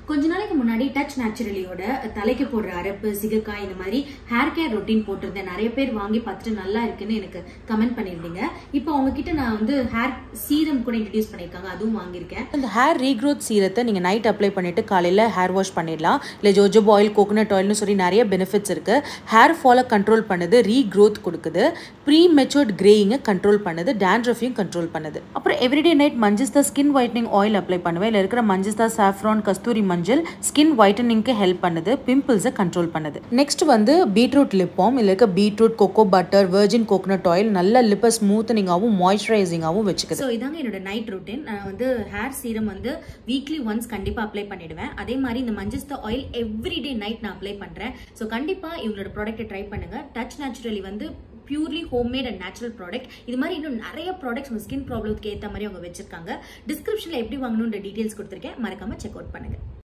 கொஞ்ச நாளைக்கு முன்னாடி டச் நேச்சுரலியோட தலைக்கு போடுற அரப்பு சிகக்காய் இந்த மாதிரி ஹேர் கேர் ரொட்டீன் போட்டிருந்தேன் நிறைய பேர் வாங்கி பார்த்துட்டு நல்லா இருக்குன்னு எனக்கு கமெண்ட் பண்ணியிருந்தீங்க இப்போ அவங்க கிட்ட நான் வந்து ஹேர் சீரம் கூட இன்ட்ரடியூஸ் பண்ணியிருக்காங்க அதுவும் வாங்கியிருக்கேன் இந்த ஹேர் ரீக்ரோத் சீரத்தை நீங்கள் நைட் அப்ளை பண்ணிவிட்டு காலையில் ஹேர் வாஷ் பண்ணிடலாம் இல்லை ஜோஜோப் ஆயில் கோகோனட் ஆயில்னு சொல்லி நிறைய பெனிஃபிட்ஸ் இருக்குது ஹேர் ஃபாலை கண்ட்ரோல் பண்ணுது ரீக்ரோத் கொடுக்குது ப்ரீ மெச்சூர்ட் கிரேயிங்கை கண்ட்ரோல் பண்ணுது டேண்ட்ரஃபையும் கண்ட்ரோல் பண்ணுது அப்புறம் everyday night Manjistha skin whitening oil apply பண்ணுவேன் இதில் இருக்கிற மஞ்சிஸ்தா சாஃப்ரான் கஸ்தூரி மஞ்சள் ஸ்கின் ஒயிட்டனிங்க்கு ஹெல்ப் பண்ணுது பிம்பிள்ஸை கண்ட்ரோல் பண்ணுது நெக்ஸ்ட் வந்து பீட்ரூட் லிப்பாம் இதில் இருக்க beetroot cocoa butter virgin coconut oil நல்ல லிப்பை ஸ்மூத்தனிங்காகவும் மாய்ஸ்சரைசிங்காகவும் வச்சுக்குது ஸோ இதாங்க என்னோட நைட் ரொட்டீன் நான் வந்து ஹேர் சீரம் வந்து வீக்லி ஒன்ஸ் கண்டிப்பாக அப்ளை பண்ணிடுவேன் அதே மாதிரி இந்த மஞ்சஸ்தா ஆயில் எவ்ரிடே நைட் நான் அப்ளை பண்ணுறேன் ஸோ கண்டிப்பாக இவங்களோட ப்ராடக்ட்டை ட்ரை பண்ணுங்க டச் நேச்சுரலி வந்து purely homemade and natural product இது மாதிரி இன்னும் நிறைய ப்ராடக்ட்ஸ் உங்கள் ஸ்கின் ப்ராப்ளத்துக்கு ஏற்ற மாதிரி அவங்க வச்சிருக்காங்க டிஸ்கிரிப்ஷனில் எப்படி வாங்கணுன்ற டீட்டெயில்ஸ் கொடுத்துருக்கேன் மறக்காம செக் அவுட் பண்ணுங்க